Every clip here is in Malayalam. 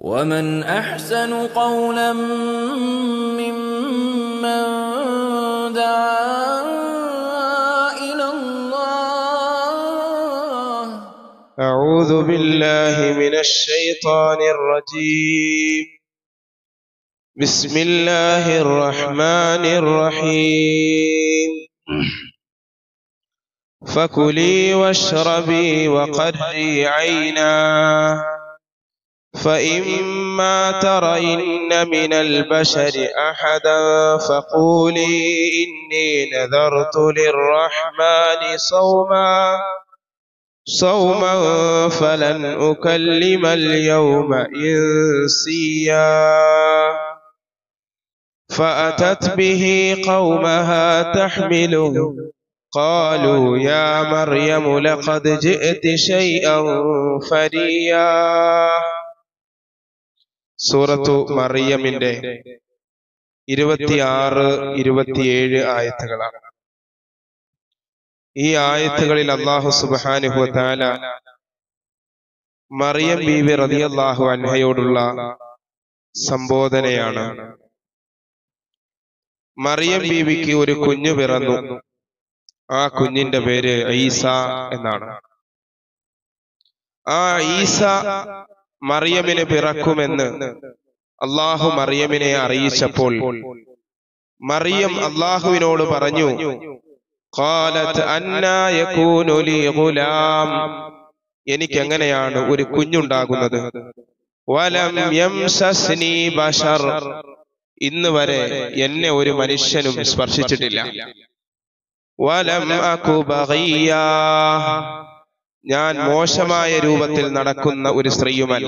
ومن احسن قولا ممن دعا الى الله أعوذ بالله من الشيطان الرجيم بسم الله الرحمن الرحيم فكلي واشربي وقري عينا فإما ترين من البشر أحدا فقولي إني نذرت للرحمن صوما صوما فلن أكلم اليوم إنسيا فأتت به قومها تحمله قالوا يا مريم لقد جئت شيئا فريا സൂറത്തു മറിയമിന്റെ ഇരുപത്തിയാറ് ഇരുപത്തിയേഴ് ആയത്തുകളാണ് ഈ ആയത്തുകളിൽ അള്ളാഹു സുബാനുഹു താല മറിയം ബീവി റതിയല്ലാഹു അൻഹയോടുള്ള സംബോധനയാണ് മറിയം ബീവിക്ക് ഒരു കുഞ്ഞു പിറന്നു ആ കുഞ്ഞിന്റെ പേര് ഈസ എന്നാണ് ആ ഈസ മറിയമിന് പിറക്കുമെന്ന് അള്ളാഹു മറിയമിനെ അറിയിച്ചപ്പോൾ മറിയം അള്ളാഹുവിനോട് പറഞ്ഞു قالت അന്നാ യകൂനു ലീ ഗുലാം എനിക്ക് എങ്ങനെയാണ് ഒരു കുഞ്ഞുണ്ടാകുന്നത് വലം യംസസ്നി ബശർ ഇന്ന് വരെ എന്നെ ഒരു മനുഷ്യനും സ്പർശിച്ചിട്ടില്ല വലം അകു ബഗിയാ ഞാൻ മോശമായ രൂപത്തിൽ നടക്കുന്ന ഒരു സ്ത്രീയുമല്ല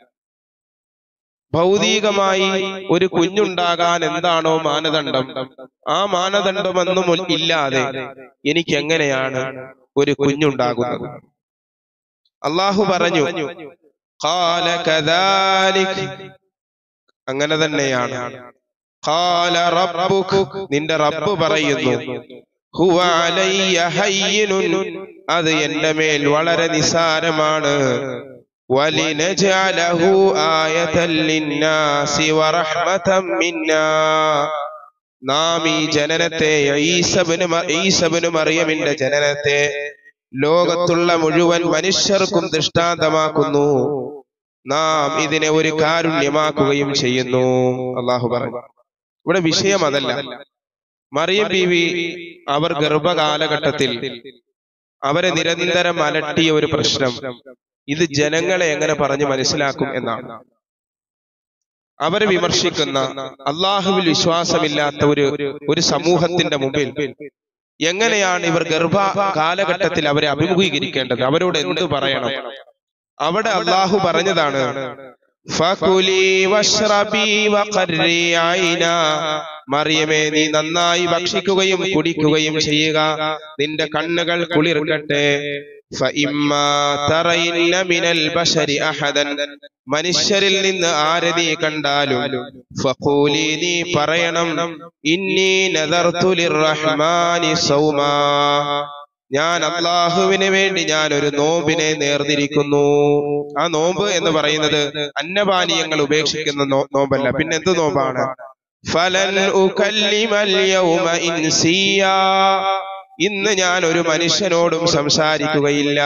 ഭൗതികമായി ഒരു കുഞ്ഞുണ്ടാകാൻ എന്താണോ മാനദണ്ഡം ആ മാനദണ്ഡമൊന്നും ഇല്ലാതെ എനിക്ക് എങ്ങനെയാണ് ഒരു കുഞ്ഞുണ്ടാകുന്നത് അള്ളാഹു പറഞ്ഞു "ഖാല കദാലിക്." അങ്ങനെ തന്നെയാണ് "ഖാല റബ്ബുക്." നിന്റെ റബ്ബ് പറയുന്നു "ഹുവ അലയ്യ ഹയ്യിനുൻ." അത് എന്റെ മേൽ വളരെ നിസാരമാണ് ولنجعله آية للناس ورحمة منا നാം ഈ ജനനത്തെ ഈസബിന് ഈസബിന് മറിയമിന്റെ ജനനത്തെ ലോകത്തുള്ള മുഴുവൻ മനുഷ്യർക്കും ദൃഷ്ടാന്തമാക്കുന്നു നാം ഇതിനെ ഒരു കാരുണ്യമാക്കുകയും ചെയ്യുന്നു അള്ളാഹു പറഞ്ഞു ഇവിടെ വിഷയം അതല്ല മറിയം ബീവി അവർ ഗർഭകാലഘട്ടത്തിൽ അവരെ നിരന്തരം അലട്ടിയ ഒരു പ്രശ്നം ഇത് ജനങ്ങളെ എങ്ങനെ പറഞ്ഞ് മനസ്സിലാക്കും എന്നാണ് അവരെ വിമർശിക്കുന്ന അള്ളാഹുവിൽ വിശ്വാസമില്ലാത്ത ഒരു ഒരു സമൂഹത്തിന്റെ മുമ്പിൽ എങ്ങനെയാണ് ഇവർ ഗർഭ കാലഘട്ടത്തിൽ അവരെ അഭിമുഖീകരിക്കേണ്ടത് അവരോട് എന്ത് പറയണം അവിടെ അള്ളാഹു പറഞ്ഞതാണ് ഫകുലി വശ്രബി വഖർരി ഐനാ. മറിയമേ നീ നന്നായി ഭക്ഷിക്കുകയും കുടിക്കുകയും ചെയ്യുക നിന്റെ കണ്ണുകൾ കുളിർക്കട്ടെ ഫഇമ്മാ തറയിന്ന മിനൽ ബശരി അഹദൻ മനുഷ്യരിൽ നിന്ന് ആരെ നീ കണ്ടാലും ഫഖൂലി നീ പറയണം ഇന്നി നദർതു ലിർറഹ്മാനി സൗമാ ഞാൻ അള്ളാഹുവിന് വേണ്ടി ഞാൻ ഒരു നോമ്പിനെ നേർന്നിരിക്കുന്നു ആ നോമ്പ് എന്ന് പറയുന്നത് അന്നപാനീയങ്ങൾ ഉപേക്ഷിക്കുന്ന നോ- നോമ്പല്ല പിന്നെ എന്ത് നോമ്പാണ് ഫലൻ ഉകല്ലിമൽ യൗമ ഇൻസിയാ ഇന്ന് ഞാൻ ഒരു മനുഷ്യനോടും സംസാരിക്കുകയില്ല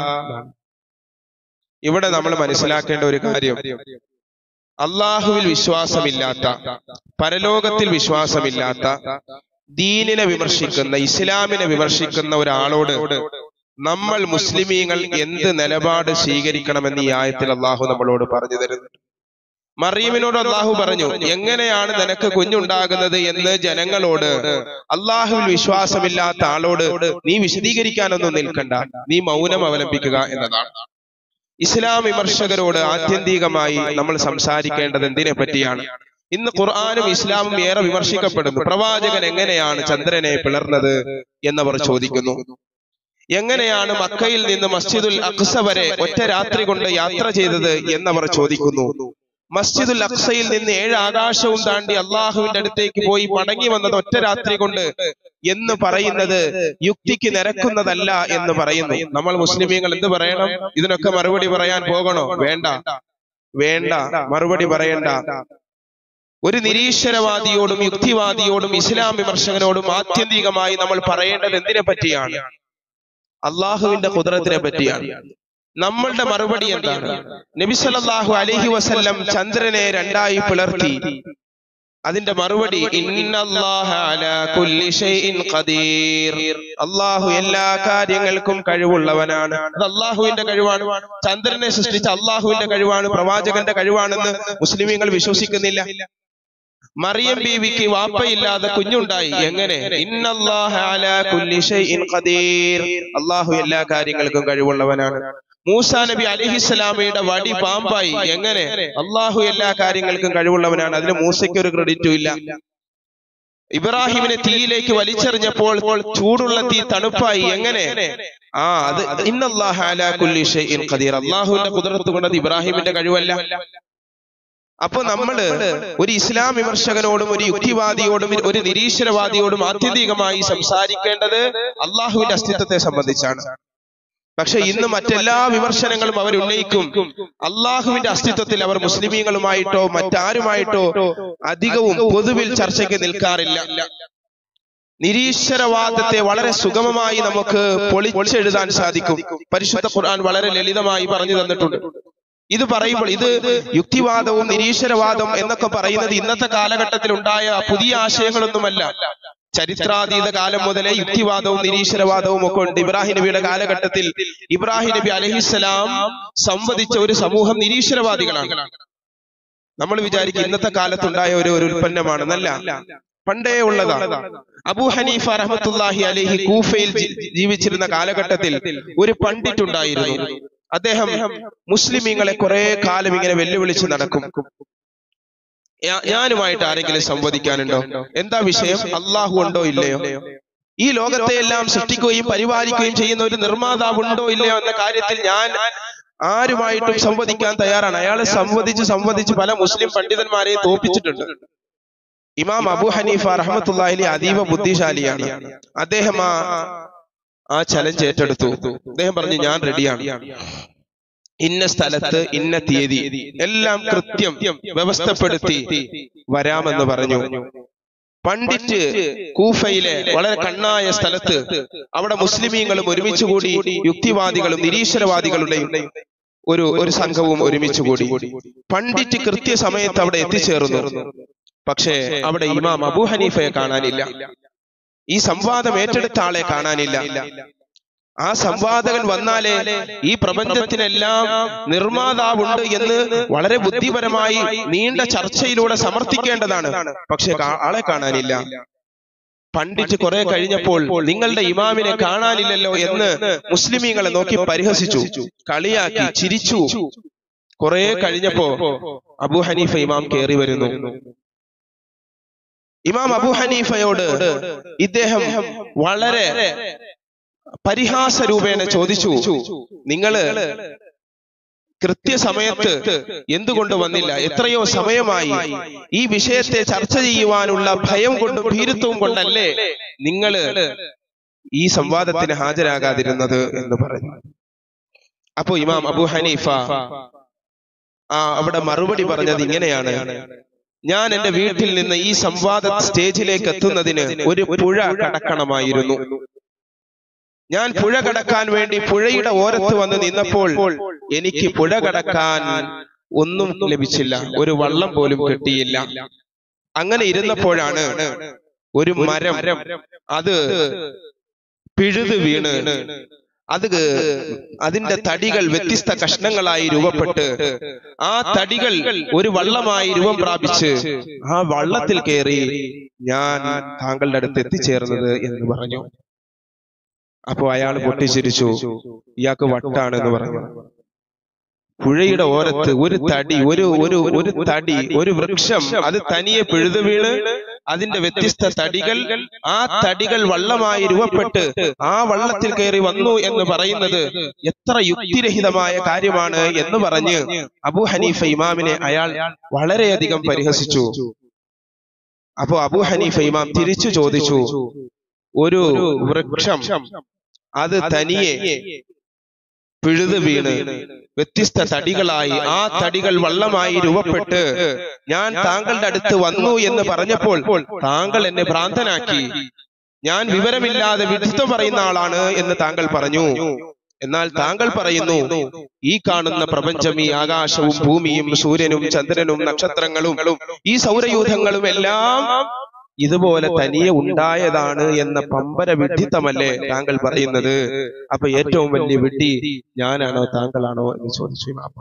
ഇവിടെ നമ്മൾ മനസ്സിലാക്കേണ്ട ഒരു കാര്യം അള്ളാഹുവിൽ വിശ്വാസമില്ലാത്ത പരലോകത്തിൽ വിശ്വാസമില്ലാത്ത ദീനിനെ വിമർശിക്കുന്ന ഇസ്ലാമിനെ വിമർശിക്കുന്ന ഒരാളോട് നമ്മൾ മുസ്ലിമീങ്ങൾ എന്ത് നിലപാട് സ്വീകരിക്കണമെന്ന് ഈ ആയത്തിൽ അള്ളാഹു നമ്മളോട് പറഞ്ഞു തരുന്നുണ്ട് മറിയമിനോട് അള്ളാഹു പറഞ്ഞു എങ്ങനെയാണ് നിനക്ക് കുഞ്ഞുണ്ടാകുന്നത് എന്ന് ജനങ്ങളോട് അള്ളാഹുവിൽ വിശ്വാസമില്ലാത്ത ആളോട് നീ വിശദീകരിക്കാനൊന്നും നിൽക്കണ്ട നീ മൗനം അവലംബിക്കുക എന്നതാണ് ഇസ്ലാം വിമർശകരോട് ആത്യന്തികമായി നമ്മൾ സംസാരിക്കേണ്ടത് എന്തിനെ പറ്റിയാണ് ഇന്ന് ഖുർആാനും ഇസ്ലാമും ഏറെ വിമർശിക്കപ്പെടുന്നു പ്രവാചകൻ എങ്ങനെയാണ് ചന്ദ്രനെ പിളർന്നത് എന്നവർ ചോദിക്കുന്നു എങ്ങനെയാണ് മക്കയിൽ നിന്ന് മസ്ജിദുൽ അഖ്സ വരെ ഒറ്റ രാത്രി കൊണ്ട് യാത്ര ചെയ്തത് എന്നവർ ചോദിക്കുന്നു മസ്ജിദുൽ അഖ്സയിൽ നിന്ന് ഏഴ് ആകാശവും താണ്ടി അള്ളാഹുവിന്റെ അടുത്തേക്ക് പോയി മടങ്ങി വന്നത് ഒറ്റ രാത്രി കൊണ്ട് എന്ന് പറയുന്നത് യുക്തിക്ക് നിരക്കുന്നതല്ല എന്ന് പറയുന്നു നമ്മൾ മുസ്ലിമീങ്ങൾ എന്ത് പറയണം ഇതിനൊക്കെ മറുപടി പറയാൻ പോകണോ വേണ്ട വേണ്ട മറുപടി പറയണ്ട ഒരു നിരീശ്വരവാദിയോടും യുക്തിവാദിയോടും ഇസ്ലാം വിമർശകനോടും ആത്യന്തികമായി നമ്മൾ പറയേണ്ടത് എന്തിനെ പറ്റിയാണ് അള്ളാഹുവിന്റെ കുതിരത്തിനെ പറ്റിയാണ് നമ്മളുടെ മറുപടി എന്താണ് നബി സല്ലല്ലാഹു അലൈഹി വസല്ലം ചന്ദ്രനെ രണ്ടായി പിളർത്തി അതിന്റെ മറുപടി ഇന്നല്ലാഹ അലാ കുല്ലി ഷൈഇൻ ഖദീർ അള്ളാഹു എല്ലാ കാര്യങ്ങൾക്കും കഴിവുള്ളവനാണ് അത് അള്ളാഹുവിന്റെ കഴിവാണ് ചന്ദ്രനെ സൃഷ്ടിച്ച അള്ളാഹുവിന്റെ കഴിവാണ് പ്രവാചകന്റെ കഴിവാണെന്ന് മുസ്ലിമീങ്ങൾ വിശ്വസിക്കുന്നില്ല മറിയം ബീവിക്ക് വാപ്പയില്ലാതെ കുഞ്ഞുണ്ടായി എങ്ങനെ ഇന്നല്ലാഹ അലാ കുല്ലി ഷൈഇൻ ഖദീർ അള്ളാഹു എല്ലാ കാര്യങ്ങൾക്കും കഴിവുള്ളവനാണ് മൂസാ നബി അലിഹിസ്സലാമയുടെ വടി പാമ്പായി എങ്ങനെ അള്ളാഹു എല്ലാ കാര്യങ്ങൾക്കും കഴിവുള്ളവനാണ് അതിന് മൂസയ്ക്ക് ഒരു ക്രെഡിറ്റും ഇല്ല ഇബ്രാഹിമിനെ തീയിലേക്ക് വലിച്ചെറിഞ്ഞപ്പോൾ ചൂടുള്ള തീ തണുപ്പായി എങ്ങനെ ആ അത് ഇന്നല്ലാഹ അലാ കുല്ലി ഷൈഇൻ ഖദീർ അള്ളാഹുവിന്റെ കുതിരത്ത് കൊണ്ടത് ഇബ്രാഹിമിന്റെ കഴിവല്ല അപ്പൊ നമ്മള് ഒരു ഇസ്ലാം വിമർശകനോടും ഒരു യുക്തിവാദിയോടും ഒരു നിരീശ്വരവാദിയോടും ആത്യന്തികമായി സംസാരിക്കേണ്ടത് അള്ളാഹുവിന്റെ അസ്തിത്വത്തെ സംബന്ധിച്ചാണ് പക്ഷെ ഇന്ന് മറ്റെല്ലാ വിമർശനങ്ങളും അവർ ഉന്നയിക്കും അള്ളാഹുവിന്റെ അസ്തിത്വത്തിൽ അവർ മുസ്ലിമീങ്ങളുമായിട്ടോ മറ്റാരുമായിട്ടോ അധികവും പൊതുവിൽ ചർച്ചയ്ക്ക് നിൽക്കാറില്ല നിരീശ്വരവാദത്തെ വളരെ സുഗമമായി നമുക്ക് പൊളിച്ചെഴുതാൻ സാധിക്കും പരിശുദ്ധ ഖുർആൻ വളരെ ലളിതമായി പറഞ്ഞു തന്നിട്ടുണ്ട് ഇത് പറയുമ്പോൾ ഇത് യുക്തിവാദവും നിരീശ്വരവാദം എന്നൊക്കെ പറയുന്നത് ഇന്നത്തെ കാലഘട്ടത്തിൽ ഉണ്ടായ പുതിയ ആശയങ്ങളൊന്നുമല്ല ചരിത്രാതീത കാലം മുതലേ യുക്തിവാദവും നിരീശ്വരവാദവും ഒക്കെ ഉണ്ട് ഇബ്രാഹിം നബിയുടെ കാലഘട്ടത്തിൽ ഇബ്രാഹിം നബി അലഹിസ്സലാം സംവദിച്ച ഒരു സമൂഹം നിരീശ്വരവാദികളാണ് നമ്മൾ വിചാരിക്കും ഇന്നത്തെ കാലത്തുണ്ടായ ഒരു ഒരു ഉൽപ്പന്നമാണെന്നല്ല പണ്ടേ ഉള്ളതാണ് അബൂ ഹനീഫ റഹ്മത്തുല്ലാഹി അലഹി കൂഫയിൽ ജി- ജീവിച്ചിരുന്ന കാലഘട്ടത്തിൽ ഒരു പണ്ഡിറ്റ് ഉണ്ടായിരുന്നു അദ്ദേഹം മുസ്ലിമീങ്ങളെ കുറെ കാലം ഇങ്ങനെ വെല്ലുവിളിച്ച് നടക്കും ഞാ- ഞാനുമായിട്ട് ആരെങ്കിലും സംവദിക്കാനുണ്ടോ എന്താ വിഷയം അള്ളാഹു ഉണ്ടോ ഇല്ലയോ ഈ ലോകത്തെ എല്ലാം സൃഷ്ടിക്കുകയും പരിപാലിക്കുകയും ചെയ്യുന്ന ഒരു നിർമ്മാതാവ് ഉണ്ടോ ഇല്ലയോ എന്ന കാര്യത്തിൽ ഞാൻ ആരുമായിട്ടും സംവദിക്കാൻ തയ്യാറാണ് അയാളെ സംവദിച്ച് സംവദിച്ച് പല മുസ്ലിം പണ്ഡിതന്മാരെയും തോപ്പിച്ചിട്ടുണ്ട് ഇമാം അബു ഹനീഫ റഹ്മത്തുള്ളാഹി അതീവ ബുദ്ധിശാലിയാണ് അദ്ദേഹം ആ ആ ചലഞ്ച് ഏറ്റെടുത്തു അദ്ദേഹം പറഞ്ഞു ഞാൻ റെഡിയാണ് ഇന്ന സ്ഥലത്ത് ഇന്ന തീയതി എല്ലാം കൃത്യം വ്യവസ്ഥപ്പെടുത്തി വരാമെന്ന് പറഞ്ഞു പണ്ഡിറ്റ് കൂഫയിലെ വളരെ കണ്ണായ സ്ഥലത്ത് അവിടെ മുസ്ലിമീങ്ങളും ഒരുമിച്ച് കൂടി യുക്തിവാദികളും നിരീശ്വരവാദികളുടെയും ഒരു ഒരു സംഘവും ഒരുമിച്ച് കൂടി പണ്ഡിറ്റ് കൃത്യസമയത്ത് അവിടെ എത്തിച്ചേർന്നു പക്ഷേ അവിടെ ഇമാം അബൂ ഹനീഫയെ കാണാനില്ല ഈ സംവാദം ഏറ്റെടുത്ത ആളെ കാണാനില്ല ആ സംവാദകൻ വന്നാലേ ഈ പ്രപഞ്ചത്തിനെല്ലാം നിർമ്മാതാവുണ്ട് എന്ന് വളരെ ബുദ്ധിപരമായി നീണ്ട ചർച്ചയിലൂടെ സമർത്ഥിക്കേണ്ടതാണ് പക്ഷെ കാ- ആളെ കാണാനില്ല പണ്ഡിറ്റ് കുറെ കഴിഞ്ഞപ്പോൾ നിങ്ങളുടെ ഇമാമിനെ കാണാനില്ലല്ലോ എന്ന് മുസ്ലിമീങ്ങളെ നോക്കി പരിഹസിച്ചു കളിയാക്കി ചിരിച്ചു കുറെ കഴിഞ്ഞപ്പോ അബു ഹനീഫ ഇമാം കയറി വരുന്നു ഇമാം അബു ഹനീഫയോട് ഇദ്ദേഹം വളരെ പരിഹാസ രൂപേണ ചോദിച്ചു നിങ്ങള് കൃത്യസമയത്ത് എന്തുകൊണ്ട് വന്നില്ല എത്രയോ സമയമായി ഈ വിഷയത്തെ ചർച്ച ചെയ്യുവാനുള്ള ഭയം കൊണ്ടും ഭീരുത്വവും കൊണ്ടല്ലേ നിങ്ങള് ഈ സംവാദത്തിന് ഹാജരാകാതിരുന്നത് എന്ന് പറഞ്ഞു അപ്പോ ഇമാം അബു ഹനീഫ ആ അവിടെ മറുപടി പറഞ്ഞത് ഇങ്ങനെയാണ് ഞാൻ എന്റെ വീട്ടിൽ നിന്ന് ഈ സംവാദ സ്റ്റേജിലേക്ക് എത്തുന്നതിന് ഒരു പുഴ കടക്കണമായിരുന്നു ഞാൻ പുഴ കടക്കാൻ വേണ്ടി പുഴയുടെ ഓരത്ത് വന്ന് നിന്നപ്പോൾ എനിക്ക് പുഴ കടക്കാൻ ഒന്നും ലഭിച്ചില്ല ഒരു വള്ളം പോലും കിട്ടിയില്ല അങ്ങനെ ഇരുന്നപ്പോഴാണ് ഒരു മരം അത് പിഴുത് വീണ് അത് അതിന്റെ തടികൾ വ്യത്യസ്ത കഷ്ണങ്ങളായി രൂപപ്പെട്ട് ആ തടികൾ ഒരു വള്ളമായി രൂപം പ്രാപിച്ച് ആ വള്ളത്തിൽ കയറി ഞാൻ താങ്കളുടെ അടുത്ത് എത്തിച്ചേർന്നത് എന്ന് പറഞ്ഞു അപ്പോ അയാൾ പൊട്ടിച്ചിരിച്ചു ഇയാൾക്ക് വട്ടാണെന്ന് പറഞ്ഞു പുഴയുടെ ഓരത്ത് ഒരു തടി ഒരു ഒരു ഒരു തടി ഒരു വൃക്ഷം അത് തനിയെ പിഴുതു വീണ് അതിന്റെ വ്യത്യസ്ത തടികൾ ആ തടികൾ വള്ളമായി രൂപപ്പെട്ട് ആ വള്ളത്തിൽ കയറി വന്നു എന്ന് പറയുന്നത് എത്ര യുക്തിരഹിതമായ കാര്യമാണ് എന്ന് പറഞ്ഞ് അബു ഹനീഫ ഇമാമിനെ അയാൾ വളരെയധികം പരിഹസിച്ചു അപ്പോ അബു ഹനീഫ ഇമാം തിരിച്ചു ചോദിച്ചു ഒരു വൃക്ഷം അത് തനിയെ പിഴുത് വീണ് വ്യത്യസ്ത തടികളായി ആ തടികൾ വള്ളമായി രൂപപ്പെട്ട് ഞാൻ താങ്കളുടെ അടുത്ത് വന്നു എന്ന് പറഞ്ഞപ്പോൾ താങ്കൾ എന്നെ ഭ്രാന്തനാക്കി ഞാൻ വിവരമില്ലാതെ വിഡിത്തം പറയുന്ന ആളാണ് എന്ന് താങ്കൾ പറഞ്ഞു എന്നാൽ താങ്കൾ പറയുന്നു ഈ കാണുന്ന പ്രപഞ്ചം ഈ ആകാശവും ഭൂമിയും സൂര്യനും ചന്ദ്രനും നക്ഷത്രങ്ങളും ഈ സൗരയൂഥങ്ങളും എല്ലാം ഇതുപോലെ തനിയെ ഉണ്ടായതാണ് എന്ന പമ്പര വിഡ്ഢിത്തമല്ലേ താങ്കൾ പറയുന്നത് അപ്പൊ ഏറ്റവും വലിയ വിഡ്ഢി ഞാനാണോ താങ്കളാണോ എന്ന് ചോദിച്ചു മാപ്പ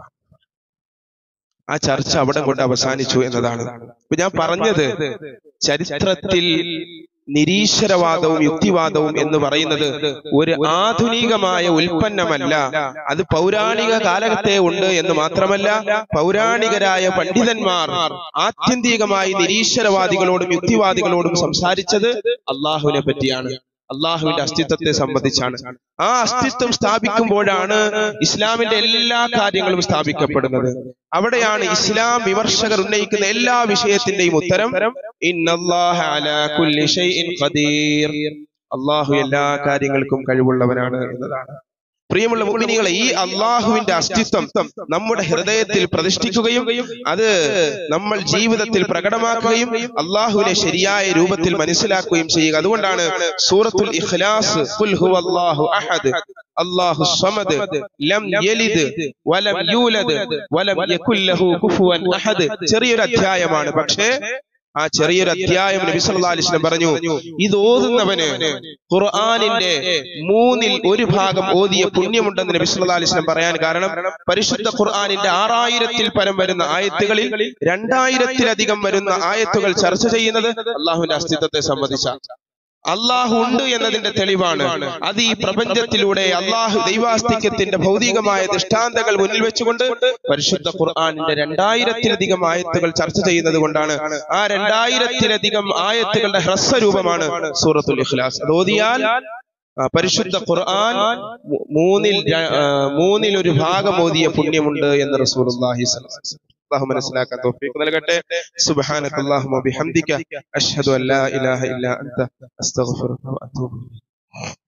ആ ചർച്ച അവിടെ കൊണ്ട് അവസാനിച്ചു എന്നതാണ് ഇപ്പൊ ഞാൻ പറഞ്ഞത് ചരിത്രത്തിൽ നിരീശ്വരവാദവും യുക്തിവാദവും എന്ന് പറയുന്നത് ഒരു ആധുനികമായ ഉൽപ്പന്നമല്ല അത് പൗരാണിക കാലത്തെ ഉണ്ട് എന്ന് മാത്രമല്ല പൗരാണികരായ പണ്ഡിതന്മാർ ആത്യന്തികമായി നിരീശ്വരവാദികളോടും യുക്തിവാദികളോടും സംസാരിച്ചത് അള്ളാഹുവിനെ പറ്റിയാണ് അള്ളാഹുവിന്റെ അസ്തിത്വത്തെ സംബന്ധിച്ചാണ് ആ അസ്തിത്വം സ്ഥാപിക്കുമ്പോഴാണ് ഇസ്ലാമിന്റെ എല്ലാ കാര്യങ്ങളും സ്ഥാപിക്കപ്പെടുന്നത് അവിടെയാണ് ഇസ്ലാം വിമർശകർ ഉന്നയിക്കുന്ന എല്ലാ വിഷയത്തിന്റെയും ഉത്തരം ഇന്നല്ലാഹ അലാ കുല്ലി ഷൈഇൻ ഖദീർ അള്ളാഹു എല്ലാ കാര്യങ്ങൾക്കും കഴിവുള്ളവനാണ് എന്നതാണ് പ്രിയമുള്ള മുഗ്മിനികളെ ഈ അള്ളാഹുവിന്റെ അസ്തിത്വം നമ്മുടെ ഹൃദയത്തിൽ പ്രതിഷ്ഠിക്കുകയും അത് നമ്മൾ ജീവിതത്തിൽ പ്രകടമാക്കുകയും അള്ളാഹുവിനെ ശരിയായ രൂപത്തിൽ മനസ്സിലാക്കുകയും ചെയ്യുക അതുകൊണ്ടാണ് സൂറത്തുൽ ഇഖ്ലാസ് ഖുൽ ഹുവല്ലാഹു അഹദ് അല്ലാഹു സമദ് ലം യലിദ് വലം യൂലദ് വലം യകുൽ ലഹു കുഫുവൻ അഹദ് ചെറിയൊരു അധ്യായമാണ് പക്ഷേ ആ ചെറിയൊരു അധ്യായം നബി സല്ലല്ലാഹു അലൈഹി വസല്ലം പറഞ്ഞു ഇത് ഓതുന്നവന് ഖുർആനിന്റെ മൂന്നിൽ ഒരു ഭാഗം ഓതിയ പുണ്യമുണ്ടെന്ന് നബി സല്ലല്ലാഹു അലൈഹി വസല്ലം പറയാൻ കാരണം പരിശുദ്ധ ഖുർആനിന്റെ ആറായിരത്തിൽ പരം വരുന്ന ആയത്തുകളിൽ രണ്ടായിരത്തിലധികം വരുന്ന ആയത്തുകൾ ചർച്ച ചെയ്യുന്നത് അള്ളാഹുവിന്റെ അസ്തിത്വത്തെ സംബന്ധിച്ചാണ് അള്ളാഹു ഉണ്ട് എന്നതിന്റെ തെളിവാണ് അത് ഈ പ്രപഞ്ചത്തിലൂടെ അള്ളാഹു ദൈവാസ്തിക്യത്തിന്റെ ഭൗതികമായ ദൃഷ്ടാന്തങ്ങൾ മുന്നിൽ വെച്ചുകൊണ്ട് പരിശുദ്ധ ഖുർആാനിന്റെ രണ്ടായിരത്തിലധികം ആയത്തുകൾ ചർച്ച ചെയ്യുന്നത് കൊണ്ടാണ് ആ രണ്ടായിരത്തിലധികം ആയത്തുകളുടെ ഹ്രസ്വരൂപമാണ് സൂറത്തുൽ ഇഖ്ലാസ് അത് ഓതിയാൽ ആ, പരിശുദ്ധ ഖുർആൻ മൂ- മൂന്നിൽ ര- ആ, മൂന്നിൽ ഒരു ഭാഗം ഓതിയ പുണ്യമുണ്ട് എന്ന് റസൂലുള്ളാഹി സ്വല്ലല്ലാഹു അലൈഹി വസല്ലം. അള്ളാഹു മനസ്സിലാക്കാൻ തൗഫീഖ് നൽകട്ടെ സുബ്ഹാനക്കല്ലാഹുമ്മ ബിഹംദിക അഷ്ഹദു അൻ ലാ ഇലാഹ ഇല്ലാ അൻത അസ്തഗ്ഫിറുക വഅതൂബു ഇലൈക്